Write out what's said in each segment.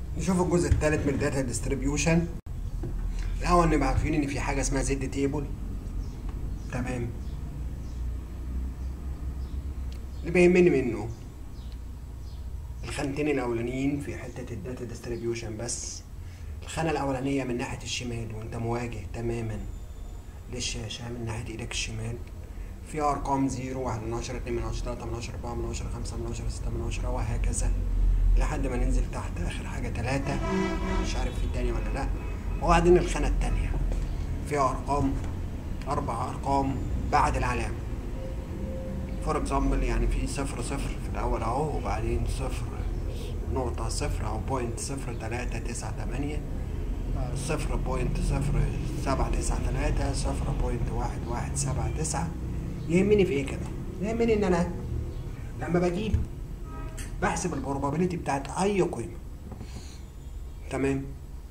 نشوف الجزء الثالث من الداتا ديستريبيوشن الاول نبقى عارفين ان في حاجه اسمها زد تيبل تمام اللي بيهمني منه الخانتين الاولانيين في حته الداتا ديستريبيوشن بس الخانه الاولانيه من ناحيه الشمال وانت مواجه تماما للشاشه من ناحيه ايدك الشمال فيها ارقام 0 1 من 10 2 من 10 3 من 10 4 من 10 5 من 10 6 من 10 وهكذا لحد ما ننزل تحت اخر حاجه 3 مش عارف في تاني ولا لا وبعدين الخانه التانيه فيها ارقام اربع ارقام بعد العلامه فور اكزامبل يعني في صفر صفر في الاول اهو وبعدين صفر نقطة صفر او بوينت صفر تلاتة تسعة تمانية صفر بوينت صفر سبعة تسعة تلاتة صفر بوينت واحد واحد سبعة تسعة يهمني في ايه كده؟ يهمني ان انا لما بجيب بحسب البروبابيلتي بتاعت اي قيمة تمام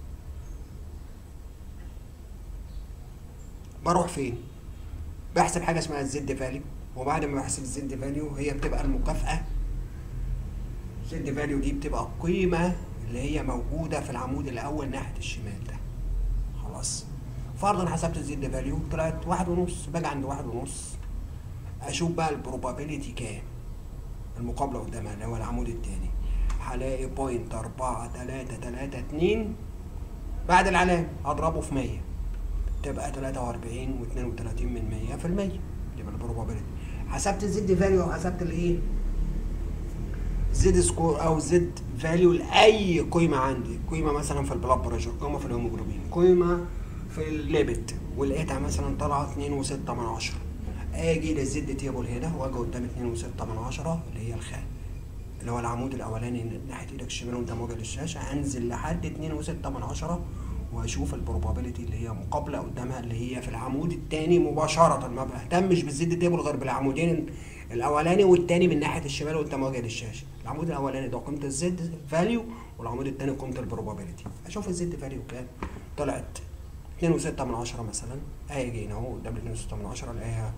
بروح فين؟ بحسب حاجة اسمها الزد فاليو وبعد ما بحسب الزد فاليو هي بتبقى المكافأة الزد فاليو دي بتبقى القيمة اللي هي موجودة في العمود الأول ناحية الشمال ده خلاص فرضا حسبت الزد فاليو طلعت واحد ونص باجي عند واحد ونص أشوف بقى البروبابيلتي كام المقابلة قدامها اللي هو العمود التاني هلاقي بوينت أربعة تلاتة تلاتة اتنين بعد العلامة أضربه في مية تبقى تلاتة وأربعين واتنين وتلاتين من مية في المية يبقى البروبابيلتي حسبت الزد فاليو او حسبت الايه زد سكور او زد فاليو لاي قيمه عندي قيمه مثلا في البلاد بريشر قيمه في الهيموجلوبين قيمه في الليبت ولقيتها مثلا طالعه 2 و6 من عشرة اجي للزد تيبل هنا واجي قدام 2 و6 من عشرة اللي هي الخان اللي هو العمود الاولاني ناحيه ايدك الشمال وانت موجه للشاشه انزل لحد 2 و6 من عشرة واشوف البروبابيلتي اللي هي مقابله قدامها اللي هي في العمود الثاني مباشره ما بهتمش بالزد تيبل غير بالعمودين الاولاني والثاني من ناحيه الشمال وانت مواجه للشاشه العمود الاولاني ده قيمه الزد فاليو والعمود الثاني قيمه البروبابيلتي اشوف الزد فاليو كام طلعت 2.6 من عشرة مثلا اجي هنا اهو قدام 2.6 من عشرة الاقيها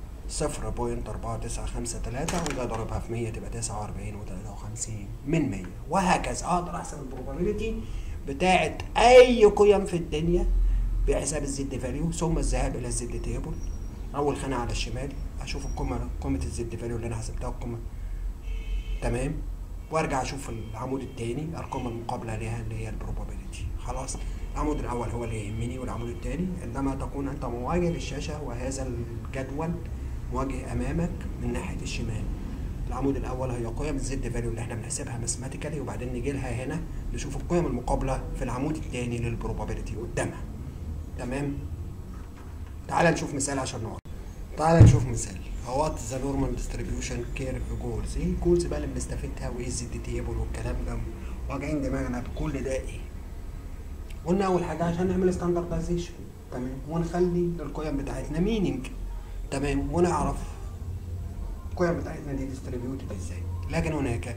0.4953 وده ضربها في 100 تبقى 49 و53 من 100 وهكذا اقدر احسب البروبابيلتي بتاعت اي قيم في الدنيا بحساب الزد فاليو ثم الذهاب الى الزد تيبل اول خانه على الشمال اشوف القيمه قيمه الزد فاليو اللي انا حسبتها القيمه تمام وارجع اشوف العمود الثاني الارقام المقابله ليها اللي هي البروبابيلتي خلاص العمود الاول هو اللي يهمني والعمود الثاني عندما تكون انت مواجه للشاشه وهذا الجدول مواجه امامك من ناحيه الشمال العمود الاول هي قيم الزد فاليو اللي احنا بنحسبها ماثيماتيكالي وبعدين نيجي لها هنا نشوف القيم المقابله في العمود الثاني للبروبابيلتي قدامها تمام تعال نشوف مثال عشان نقعد تعال نشوف مثال وات ذا نورمال ديستريبيوشن كيرف جولز ايه الجولز بقى اللي بنستفيدها وايه الزد تيبل والكلام ده واجعين دماغنا بكل ده ايه قلنا اول حاجه عشان نعمل ستاندردايزيشن تمام ونخلي للقيم بتاعتنا مينينج تمام ونعرف القيم بتاعتنا دي ديستريبيوتد ازاي لكن هناك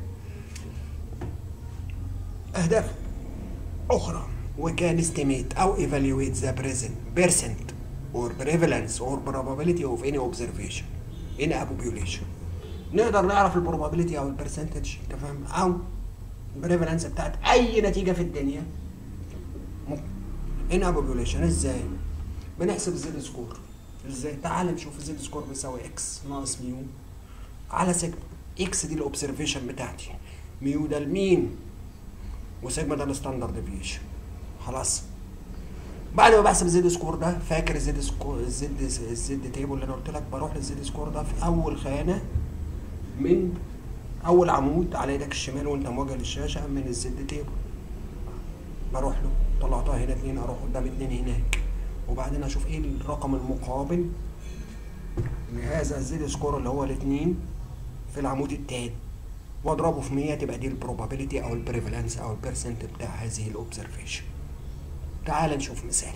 اهداف اخرى we can estimate او evaluate the present percent or prevalence or probability of any observation in a population نقدر نعرف البروبابيلتي او البرسنتج انت فاهم او البريفالنس بتاعت اي نتيجه في الدنيا in a population ازاي بنحسب الزد سكور ازاي تعال نشوف الزد سكور بيساوي اكس ناقص ميو على سيجما اكس دي الاوبزرفيشن بتاعتي ميو ده المين وسيجما ده الستاندرد ديفيشن خلاص بعد ما بحسب الزد سكور ده فاكر الزد سكور الزد الزد تيبل اللي انا قلت لك بروح للزد سكور ده في اول خانه من اول عمود على ايدك الشمال وانت مواجه للشاشه من الزد تيبل بروح له طلعتها هنا اتنين اروح قدام اتنين هناك وبعدين اشوف ايه الرقم المقابل لهذا الزد سكور اللي هو الاتنين في العمود التاني واضربه في 100 تبقى دي البروبابيلتي او البريفالنس او البرسنت بتاع هذه الاوبزرفيشن تعال نشوف مثال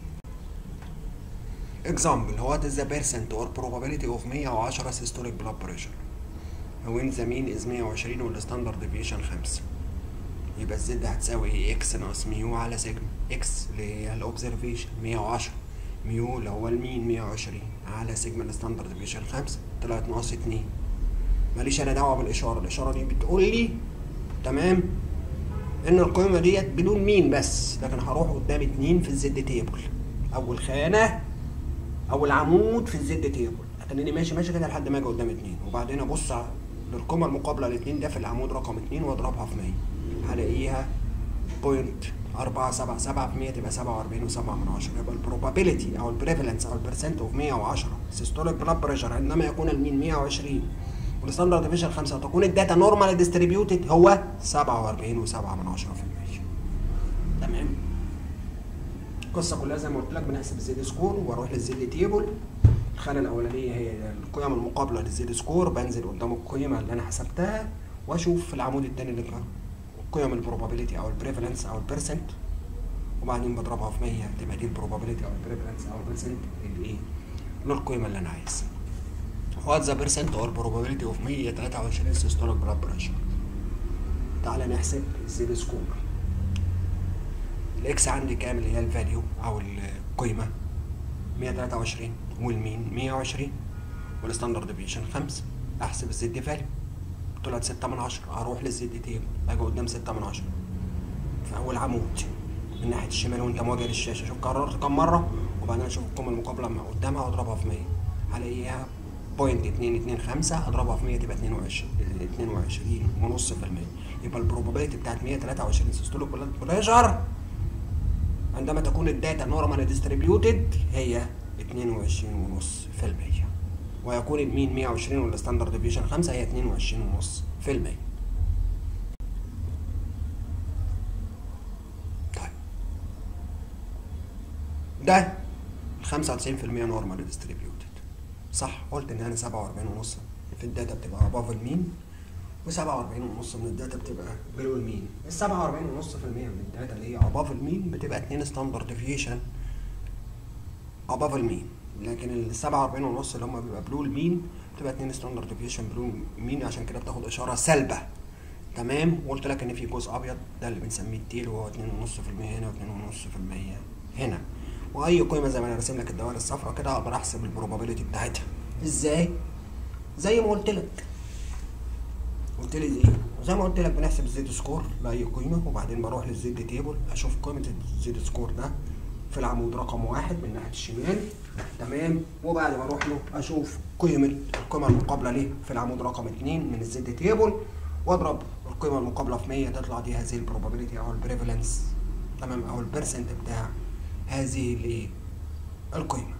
example what is the percent or probability of 110 systolic blood pressure when the mean is 120 والستاندرد ديفيشن 5 يبقى الزد هتساوي ايه اكس ناقص ميو على سيجما اكس اللي هي الاوبزرفيشن 110 ميو اللي هو المين 120 على سيجما الستاندرد ديفيشن 5 طلعت ناقص 2 ماليش انا دعوه بالاشاره الاشاره دي بتقول لي تمام ان القيمه ديت بدون مين بس لكن هروح قدام اتنين في الزد تيبل اول خانه اول عمود في الزد تيبل هتنيني ماشي ماشي كده لحد ما اجي قدام اتنين وبعدين ابص للقيمه المقابله لاتنين ده في العمود رقم اتنين واضربها في 100 هلاقيها بوينت أربعة سبعة سبعة في مية تبقى سبعة وأربعين وسبعة من عشرة يبقى البروبابيلتي أو البريفالنس أو البرسنت أوف مية وعشرة سيستوليك بلاد بريشر عندما يكون المين مية وعشرين والستاندرد ديفيشن خمسة وتكون الداتا نورمال ديستريبيوتد هو سبعة وأربعين وسبعة من عشرة في المية تمام القصة كلها زي ما قلت لك بنحسب الزد سكور واروح للزد تيبل الخانة الأولانية هي القيم المقابلة للزد سكور بنزل قدام القيمة اللي أنا حسبتها وأشوف في العمود التاني اللي كان قيم البروبابيلتي او البريفالنس او البرسنت وبعدين بضربها في 100 تبقى دي البروبابيلتي او البريفالنس او البرسنت الايه للقيمه اللي انا عايزها وات ذا بيرسنت او البروبابيلتي اوف 123 سيستوليك بلاد بريشر تعالى نحسب الزيرو سكور الاكس عندي كام اللي هي الفاليو او القيمه 123 والمين 120 والستاندرد ديفيشن 5 احسب الزد فاليو طلعت ستة من عشرة هروح للزد تيبل اجي قدام ستة من عشرة في اول عمود من ناحية الشمال وانت مواجه للشاشة شوف كررت كم مرة وبعدين اشوف القيمة المقابلة ما قدامها واضربها في 100 هلاقيها بوينت اتنين اتنين خمسة اضربها في 100 تبقى اتنين وعشرين اتنين وعشرين ونص في المية يبقى البروبابيلتي بتاعت 123 سيستوليك بلاد بريشر عندما تكون الداتا نورمال ديستريبيوتد هي اتنين وعشرين ونص في المية ويكون المين 120 والستاندرد ديفيشن 5 هي 22 ونص في المية طيب ده 95% نورمال ديستريبيوتد صح قلت ان انا 47 ونص في الداتا بتبقى اباف المين و47 ونص من الداتا بتبقى بلو المين ال 47 ونص في المية من الداتا اللي هي اباف المين بتبقى 2 ستاندرد ديفيشن اباف المين لكن ال 47 ونص اللي هم بيبقى بلو المين بتبقى 2 ستاندرد ديفيشن بلو مين عشان كده بتاخد اشاره سالبه تمام وقلت لك ان في جزء ابيض ده اللي بنسميه التيل وهو 2.5% هنا و2.5% هنا واي قيمه زي ما انا راسم لك الدوائر الصفراء كده اقدر احسب البروبابيلتي بتاعتها ازاي زي ما قلت لك قلت لي ايه زي ما قلت لك بنحسب الزد سكور لاي قيمه وبعدين بروح للزد تيبل اشوف قيمه الزد سكور ده في العمود رقم واحد من ناحيه الشمال تمام وبعد ما اروح له اشوف قيمه القيمه المقابله ليه في العمود رقم اتنين من الزد تيبل واضرب القيمه المقابله في 100 تطلع دي هذه البروبابيلتي او البريفالنس تمام او البرسنت بتاع هذه الايه القيمه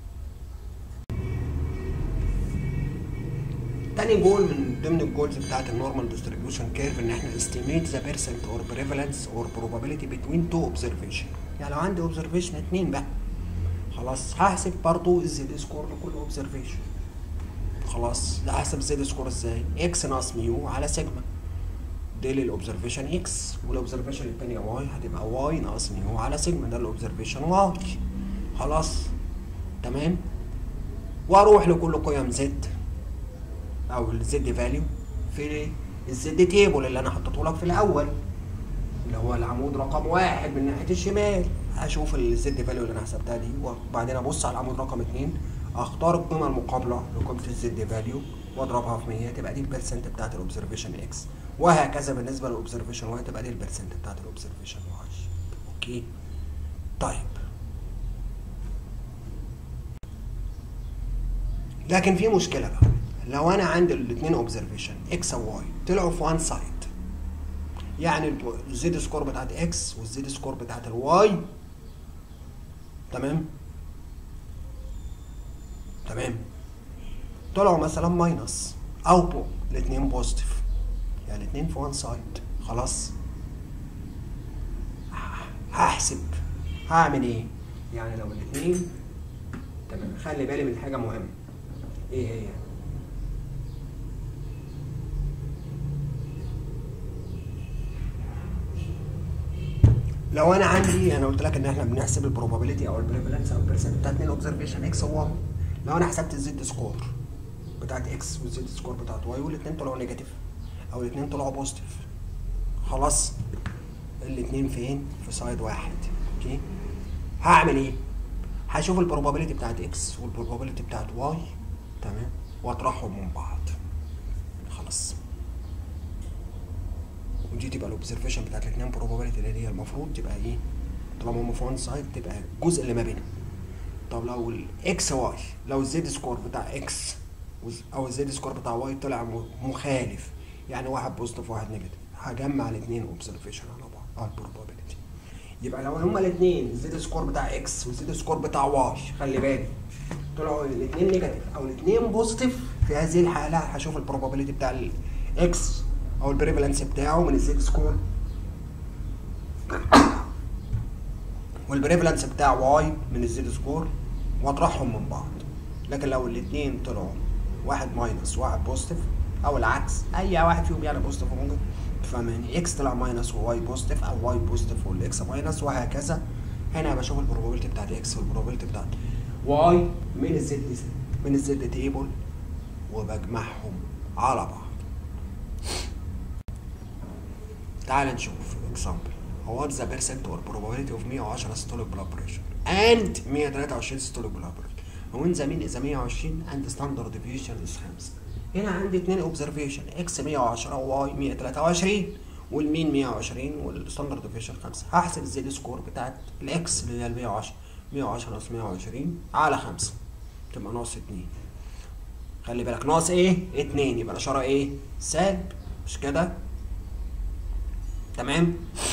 تاني جول من ضمن الجولز بتاعت النورمال ديستريبيوشن كيرف ان احنا استيميت ذا بيرسنت اور بريفالنس اور probability between two observation يعني لو عندي اوبزرفيشن اتنين بقى خلاص هحسب برضو الزد سكور لكل اوبزرفيشن خلاص لا هحسب الزد سكور ازاي اكس ناقص ميو على سيجما دي للاوبزرفيشن اكس والاوبزرفيشن التانية واي هتبقى واي ناقص ميو على سيجما ده الاوبزرفيشن واي خلاص تمام واروح لكل قيم زد او الزد فاليو في الزد تيبل اللي انا حطيته لك في الاول اللي هو العمود رقم واحد من ناحيه الشمال هشوف الزد فاليو اللي انا حسبتها دي وبعدين ابص على العمود رقم اتنين اختار القيمه المقابله لقيمه الزد فاليو واضربها في 100 تبقى دي البرسنت بتاعت الاوبزرفيشن اكس وهكذا بالنسبه للاوبزرفيشن واي تبقى دي البرسنت بتاعت الاوبزرفيشن واي اوكي طيب لكن في مشكله بقى لو انا عندي الاثنين اوبزرفيشن اكس وواي طلعوا في وان سايد يعني الزد سكور بتاعت اكس والزد سكور بتاعت الواي تمام تمام طلعوا مثلا ماينس او بو الاثنين بوزيتيف يعني الاثنين في وان سايد خلاص هحسب هعمل ايه يعني لو الاثنين تمام خلي بالي من حاجه مهمه ايه هي لو انا عندي انا قلت لك ان احنا بنحسب البروبابيلتي او البريفالنس او البرسنت بتاعت اتنين اوبزرفيشن اكس وواي لو انا حسبت الزد سكور بتاعت اكس والزد سكور بتاعت واي والاثنين طلعوا نيجاتيف او الاثنين طلعوا بوزيتيف خلاص الاثنين فين في سايد واحد اوكي هعمل ايه هشوف البروبابيلتي بتاعت اكس والبروبابيلتي بتاعت واي تمام واطرحهم من بعض خلاص ودي تبقى الاوبزرفيشن بتاعت الاثنين بروبابيلتي اللي هي المفروض تبقى ايه طالما هم في وان سايد تبقى الجزء اللي ما بينهم طب لو الاكس واي لو الزد سكور بتاع اكس او الزد سكور بتاع واي طلع م- مخالف يعني واحد بوزيتيف وواحد نيجاتيف هجمع الاثنين اوبزرفيشن على بعض على البروبابيلتي يبقى لو هما الاثنين الزد سكور بتاع اكس والزد سكور بتاع واي خلي بالك طلعوا الاثنين نيجاتيف او الاثنين بوزيتيف في هذه الحاله هشوف البروبابيلتي بتاع الاكس او البريفالنس بتاعه من الزد سكور والبريفالنس بتاع واي من الزد سكور واطرحهم من بعض لكن لو الاثنين طلعوا واحد ماينس وواحد بوزيتيف او العكس اي واحد فيهم يعني بوزيتيف وممكن فمن اكس طلع ماينس وواي بوزيتيف او واي بوزيتيف والاكس ماينس وهكذا هنا بشوف البروبابيلتي بتاعت اكس والبروبابيلتي بتاعت واي من الزد من الزد تيبل وبجمعهم على بعض تعال نشوف اكزامبل what the percent or probability of 110 systolic blood pressure and 123 systolic blood pressure when the mean is 120 and standard deviation is 5 هنا عندي اتنين observation x 110 و y 123 والمين 120 والستاندرد ديفيشن 5 هحسب الزد سكور بتاعت الاكس اللي هي ال 110 110 ناقص 120 على 5 تبقى ناقص 2 خلي بالك ناقص ايه؟ 2 يبقى الاشاره ايه؟ سالب مش كده؟ تمام؟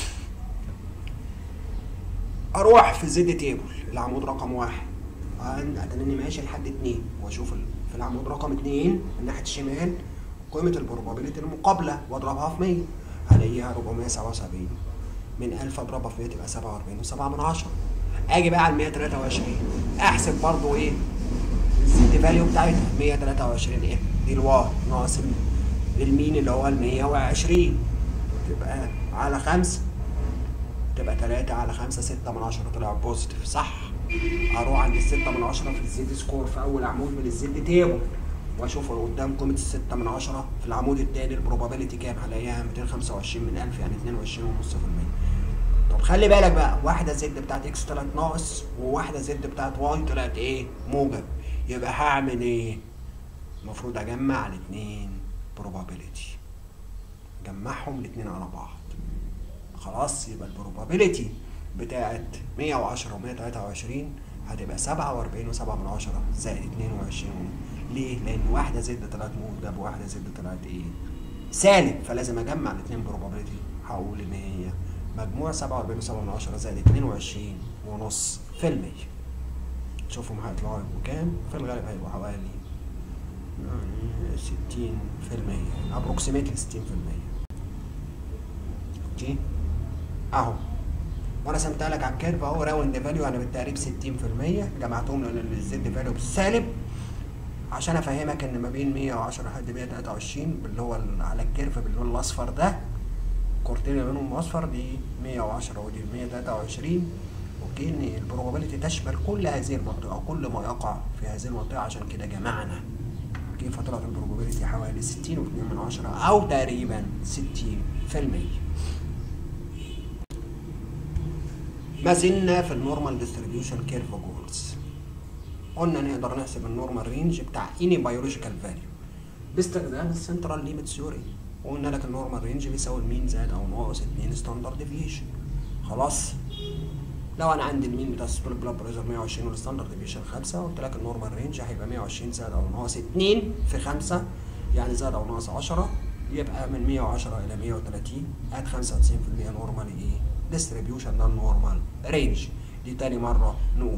اروح في الزد تيبل العمود رقم واحد اتنني ماشي لحد اتنين واشوف ال- في العمود رقم اتنين من ناحيه الشمال قيمه البروبابيلتي المقابله واضربها في 100 هلاقيها 477 من 1000 اضربها في 100 تبقى 47 و7 من 10 اجي بقى على ال 123 احسب برضو ايه الزد فاليو بتاعتها 123 ايه دي الواي ناقص ال- المين اللي هو ال 120 تبقى على 5 تبقى 3 على 5 6 من 10 طلع بوزيتيف صح اروح عند ال 6 من 10 في الزد سكور في اول عمود من الزد تيبل واشوف اللي قدام قيمه ال 6 من 10 في العمود الثاني البروبابيلتي كام هلاقيها 225 من 1000 يعني 22.5% طب خلي بالك بقى واحده زد بتاعت اكس طلعت ناقص وواحده زد بتاعت واي طلعت ايه موجب يبقى هعمل ايه المفروض اجمع الاثنين probability جمعهم الاثنين على بعض خلاص يبقى البروبابيلتي بتاعت 110 و 123 هتبقى 47 و7 من 10 زائد 22 ليه؟ لأن واحدة زد طلعت موجب وواحدة زد طلعت إيه؟ سالب فلازم أجمع الاتنين بروبابيلتي هقول إن هي مجموع 47 و7 من 10 زائد 22 ونص في المية شوفهم هيطلعوا يبقوا كام؟ في الغالب هيبقوا حوالي يعني 60 في المية approximately 60 في المية اوكي اهو وانا سمتها لك على الكيرف اهو راوند فاليو يعني بالتقريب 60% جمعتهم لان الزد فاليو بالسالب عشان افهمك ان ما بين 110 لحد 123 اللي هو ال- على الكيرف باللون الاصفر ده كورتين اللي بينهم اصفر دي 110 ودي 123 اوكي ان البروبابيلتي تشمل كل هذه المنطقه او كل ما يقع في هذه المنطقه عشان كده جمعنا كيف طلعت البروبابيلتي حوالي 60 و2 من 10 او تقريبا 60% ما زلنا في النورمال ديستريبيوشن كيرف جولز قلنا نقدر نحسب النورمال رينج بتاع اني بيولوجيكال فاليو باستخدام السنترال ليميت ثيوري وقلنا لك النورمال رينج بيساوي المين زائد او ناقص 2 ستاندرد ديفيشن خلاص لو انا عندي المين بتاع السبيل بلاد بريشر 120 والستاندرد ديفيشن 5 قلت لك النورمال رينج هيبقى 120 زائد او ناقص 2 في 5 يعني زائد او ناقص 10 يبقى من 110 الى 130 اد 95% نورمال ايه ديستريبيوشن ده النورمال رينج دي تاني مره نقول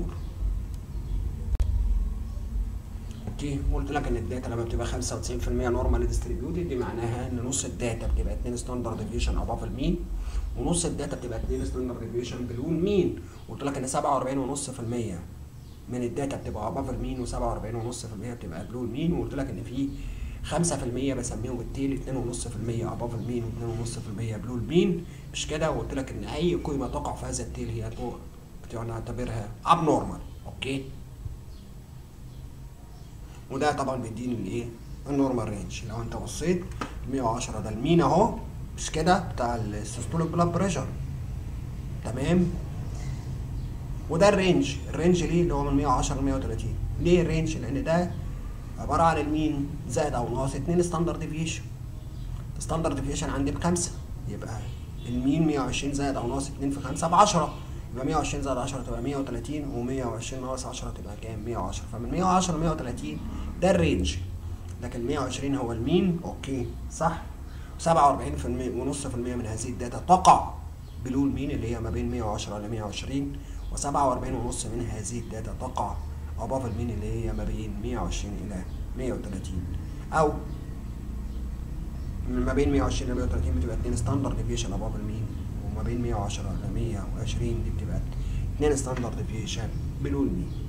اوكي قلت لك ان الداتا لما بتبقى 95% نورمال ديستريبيوتد دي معناها ان نص الداتا بتبقى 2 ستاندرد ديفيشن اباف المين ونص الداتا بتبقى 2 ستاندرد ديفيشن بلو المين قلت لك ان 47.5% من الداتا بتبقى اباف المين و47.5% بتبقى بلو المين وقلت لك ان في 5% بسميهم التيل 2.5% اباف المين و2.5% بلو المين مش كده وقلت لك ان اي قيمه تقع في هذا التيل هي نعتبرها اب نورمال اوكي وده طبعا بيديني الايه النورمال رينج لو انت بصيت 110 ده المين اهو مش كده بتاع السيستوليك بلاد بريشر تمام وده الرينج الرينج ليه اللي هو من 110 ل 130 ليه الرينج لان ده عباره عن المين زائد او ناقص 2 ستاندرد ديفيشن الستاندرد ديفيشن عندي بخمسه يبقى المين 120 زائد او ناقص 2 في 5 ب 10 يبقى 120 زائد 10 تبقى 130 و120 ناقص 10 تبقى كام 110 فمن 110 ل 130 ده الرينج لكن 120 هو المين اوكي صح 47% ونص في المية من هذه الداتا تقع بلو المين اللي هي ما بين 110 ل 120 و47 ونص من هذه الداتا تقع above المين اللي هي ما بين 120 الى 130 او من ما بين 120 ل 130 بتبقى 2 ستاندرد ديفيشن above المين وما بين 110 ل 120 دي بتبقى 2 ستاندرد ديفيشن بلو المين